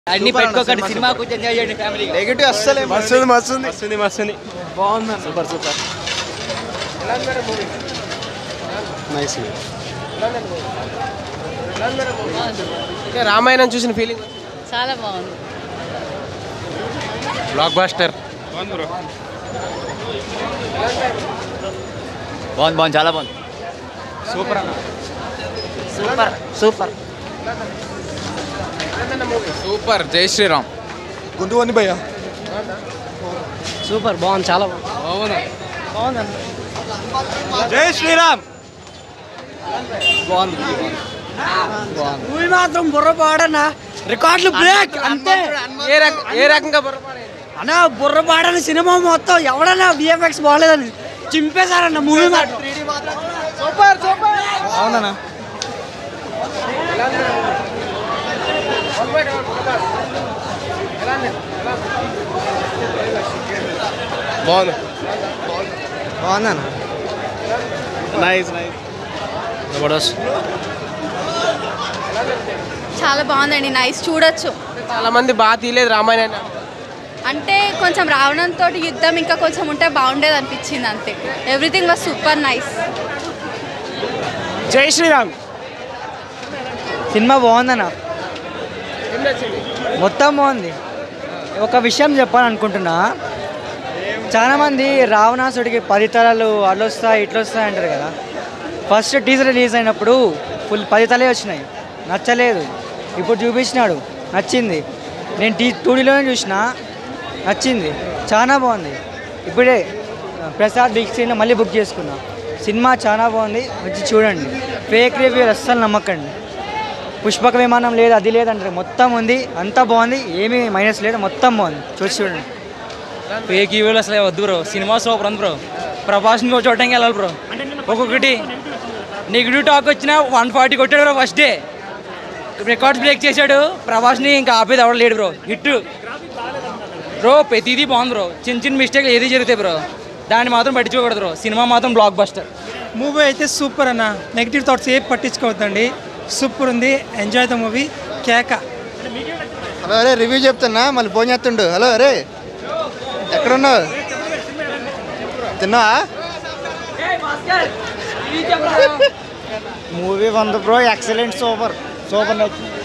అన్ని పెట్టుకోకండి సినిమా కొంచెం ఎంజాయ్ చేయండి ఫ్యామిలీ నెగిటివ్ అస్సలే మస్తుంది మస్తుంది మస్తుంది మస్తుంది బాగుంది సూపర్ సూపర్ నైస్ రామాయణం చూసిన ఫీలింగ్ చాలా బాగుంది బ్లాక్ బాస్టర్ బాగుంది బాగుంది చాలా బాగుంది సూపర్ అన్న సూపర్ సూపర్ సూపర్ జై శ్రీరామ్ గుంటు అని భయ్యా సూపర్ బాగుంది చాలా బాగుంది బాగుంది జై శ్రీరామ్ మూవీ మాత్రం బుర్ర పాడనా రికార్డులు బ్రేక్ అంతే ఏ రక ఏ రకంగా పొరపాటు అన్న బుర్ర పాడని సినిమా మొత్తం ఎవడన్నా విఎఫ్ఎక్స్ బాగలేదని చింపేశారన్న మూవీ మాత్రం సూపర్ సూపర్ అవునన్నా బాగుంది బాగుందన్న నైస్ నైస్ జబర్దస్త్ చాలా బాగుందండి నైస్ చూడొచ్చు చాలా మంది బాగా తీయలేదు రామాయణాన్ని అంటే కొంచెం రావణంతో యుద్ధం ఇంకా కొంచెం ఉంటే బాగుండేది అనిపించింది అంతే ఎవ్రీథింగ్ వాజ్ సూపర్ నైస్ జై శ్రీరామ్ సినిమా బాగుందన్న మొత్తం బాగుంది ఒక విషయం చెప్పాలనుకుంటున్నా చాలా మంది రావణాసుడికి పది తలలు అట్లా వస్తాయి ఇట్లా వస్తాయి అంటారు కదా ఫస్ట్ టీజర్ రిలీజ్ అయినప్పుడు ఫుల్ పది తలే వచ్చినాయి నచ్చలేదు ఇప్పుడు చూపించినాడు నచ్చింది నేను టీ టూడీలోనే చూసిన నచ్చింది చాలా బాగుంది ఇప్పుడే ప్రసాద్ బిగ్ స్క్రీన్లో మళ్ళీ బుక్ చేసుకున్నా సినిమా చాలా బాగుంది వచ్చి చూడండి ఫేక్ రివ్యూ అస్సలు నమ్మకండి పుష్పక విమానం లేదు అది లేదు అంటారు మొత్తం ఉంది అంతా బాగుంది ఏమీ మైనస్ లేదు మొత్తం బాగుంది చూసి చూడండి ఫేక్ ఈవీలు అసలు వద్దు బ్రో సినిమా సూపర్ ఉంది బ్రో ప్రభాస్ని కూడా చూడటానికి వెళ్ళాలి బ్రో ఒక్కొక్కటి నెగిటివ్ టాక్ వచ్చినా వన్ ఫార్టీ కొట్టాడు bro first day records break చేశాడు ప్రభాస్ని ఇంకా ఆపేది ఎవరు లేడు బ్రో హిట్ బ్రో ప్రతిదీ బాగుంది బ్రో చిన్న చిన్న మిస్టేక్లు ఏది జరుగుతాయి బ్రో దాన్ని మాత్రం పట్టించుకోకూడదు బ్రో సినిమా మాత్రం బ్లాక్ బస్టర్ మూవీ అయితే సూపర్ అన్న నెగిటివ్ థాట్స్ ఏం పట్టించుకోవద్దండి సూపర్ ఉంది ఎంజాయ్ ద మూవీ కేక హలో అరే రివ్యూ చెప్తున్నా మళ్ళీ ఫోన్ చేస్తుండు హలో అరే ఎక్కడున్నావు తిన్నావా మూవీ వంద బ్రో ఎక్సలెంట్ సూపర్ సూపర్ నచ్చింది